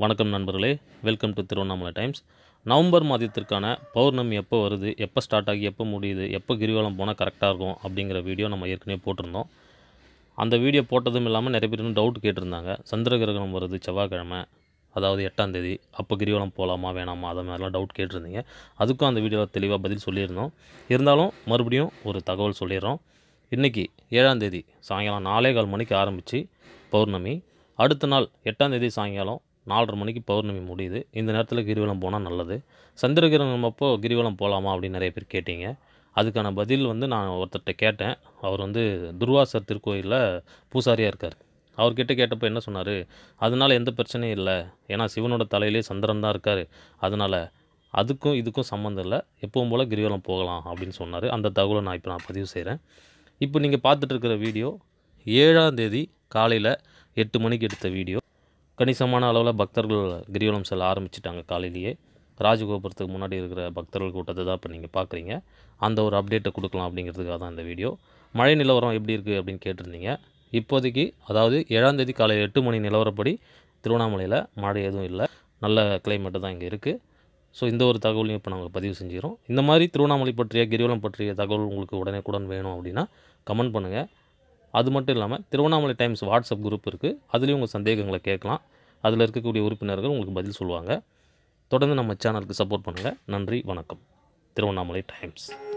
வணக்கம் நண்பர்களே welcome to Tiruvannamalai times November மாதத்திற்கான பௌர்ணமி எப்போ வருது எப்போ ஸ்டார்ட் ஆகி எப்போ முடியுது எப்போ கிரிவலம் போனால் கரெக்டாக இருக்கும் அப்படிங்கிற வீடியோ நம்ம ஏற்கனவே போட்டிருந்தோம் அந்த வீடியோ போட்டதும் இல்லாமல் நிறைய பேர் டவுட் கேட்டிருந்தாங்க சந்திர கிரகணம் வருது செவ்வாய்க்கிழமை அதாவது எட்டாம் தேதி அப்போ கிரிவலம் போகலாமா வேணாமா அதை மாதிரிலாம் டவுட் கேட்டிருந்தீங்க அதுக்கும் அந்த வீடியோவில் தெளிவாக பதில் சொல்லியிருந்தோம் இருந்தாலும் மறுபடியும் ஒரு தகவல் சொல்லிடுறோம் இன்றைக்கி ஏழாம் தேதி சாயங்காலம் நாலே கால் மணிக்கு ஆரம்பித்து பௌர்ணமி அடுத்த நாள் எட்டாம் தேதி சாயங்காலம் நாலரை மணிக்கு பௌர்ணமி முடியுது இந்த நேரத்தில் கிரிவலம் போனால் நல்லது சந்திர கிரகணம் அப்போ கிரிவலம் போகலாமா அப்படின்னு நிறைய பேர் கேட்டீங்க அதுக்கான பதில் வந்து நான் ஒருத்தர்கிட்ட கேட்டேன் அவர் வந்து துர்வாசர் திருக்கோயிலில் பூசாரியாக இருக்கார் அவர்கிட்ட கேட்டப்போ என்ன சொன்னார் அதனால் எந்த பிரச்சனையும் இல்லை ஏன்னா சிவனோட தலையிலே சந்திரன் தான் இருக்கார் அதனால் அதுக்கும் இதுக்கும் சம்மந்தம் இல்லை எப்பவும் போல் கிரிவலம் போகலாம் அப்படின்னு சொன்னார் அந்த தகவலை நான் இப்போ நான் பதிவு செய்கிறேன் இப்போ நீங்கள் பார்த்துட்டு இருக்கிற வீடியோ ஏழாம் தேதி காலையில் எட்டு மணிக்கு எடுத்த வீடியோ கணிசமான அளவில் பக்தர்கள் கிரிவலம் செல்ல ஆரம்பிச்சிட்டாங்க காலையிலேயே ராஜகோபுரத்துக்கு முன்னாடி இருக்கிற பக்தர்கள் கூட்டத்தை தான் இப்போ நீங்கள் பார்க்குறீங்க அந்த ஒரு அப்டேட்டை கொடுக்கலாம் அப்படிங்கிறதுக்காக தான் இந்த வீடியோ மழை நிலவரம் எப்படி இருக்குது அப்படின்னு கேட்டிருந்தீங்க இப்போதைக்கு அதாவது ஏழாம் தேதி காலையில் எட்டு மணி நிலவரப்படி திருவண்ணாமலையில் மழை எதுவும் இல்லை நல்ல கிளைமேட்டு தான் இங்கே இருக்குது ஸோ இந்த ஒரு தகவலையும் இப்போ நாங்கள் பதிவு செஞ்சுக்கிறோம் இந்த மாதிரி திருவண்ணாமலை பற்றிய கிரிவலம் பற்றிய தகவல் உங்களுக்கு உடனேக்குடன் வேணும் அப்படின்னா கமெண்ட் பண்ணுங்கள் அது மட்டும் இல்லாமல் திருவண்ணாமலை டைம்ஸ் வாட்ஸ்அப் குரூப் இருக்குது அதுலேயும் உங்கள் சந்தேகங்களை கேட்கலாம் அதில் இருக்கக்கூடிய உறுப்பினர்கள் உங்களுக்கு பதில் சொல்லுவாங்க தொடர்ந்து நம்ம சேனலுக்கு சப்போர்ட் பண்ணுங்கள் நன்றி வணக்கம் திருவண்ணாமலை டைம்ஸ்